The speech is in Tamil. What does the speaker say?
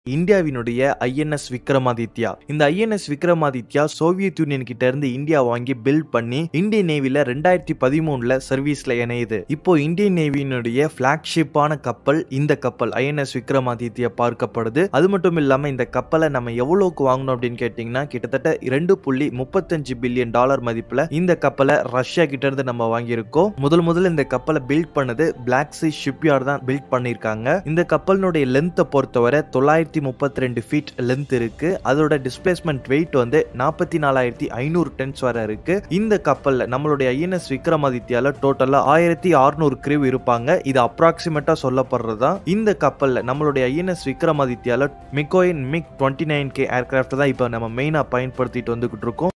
இந்தியாவினுடைய ஐஎன்எஸ் விக்ரமாதித்யா இந்த ஐஎன்எஸ் விக்ரமாதித்யா சோவியத் யூனியன் கிட்ட இருந்து இந்தியா வாங்கி பில்ட் பண்ணி இந்தியன் நேவில ரெண்டாயிரத்தி பதிமூணுல சர்வீஸ்ல இணையுது இப்போ இந்தியன் நேவியினுடைய பிளாக்ஷிப்பான கப்பல் இந்த கப்பல் ஐஎன்எஸ் விக்ரமாதித்யா பார்க்கப்படுது அது மட்டும் இல்லாம இந்த கப்பலை நம்ம எவ்வளவுக்கு வாங்கணும் அப்படின்னு கேட்டீங்கன்னா கிட்டத்தட்ட இரண்டு புள்ளி முப்பத்தஞ்சு பில்லியன் டாலர் மதிப்புல இந்த கப்பலை ரஷ்யா கிட்ட இருந்து நம்ம வாங்கியிருக்கோம் முதல் முதல்ல இந்த கப்பலை பில்ட் பண்ணது பிளாக் சி ஷிப்யார்ட் தான் பில்ட் பண்ணிருக்காங்க இந்த கப்பலினுடைய லென்த்தை பொறுத்தவரை தொள்ளாயிரத்தி முப்பத்தி ரெண்டு ஃபீட் லென்த் இருக்கு அதோட டிஸ்பிளேஸ்மெண்ட் வெயிட் வந்து நாற்பத்தி நாலாயிரத்தி ஐநூறு டென்ஸ் வரை இருக்கு இந்த கப்பல்ல நம்மளுடைய ஐஎன்எஸ் விக்ரமாதித்யால டோட்டலா ஆயிரத்தி அறுநூறு கிரிவ் இருப்பாங்க இது அப்ராக்சிமேட்டா சொல்லப்படுறதா இந்த கப்பல்ல நம்மளுடைய ஐஎன்எஸ் விக்ரமாதித்யால Mikoyan MiG twenty nine K aircraft தான் இப்போ நம்ம மெயினா பயன்படுத்திட்டு வந்துகிட்டு இருக்கோம்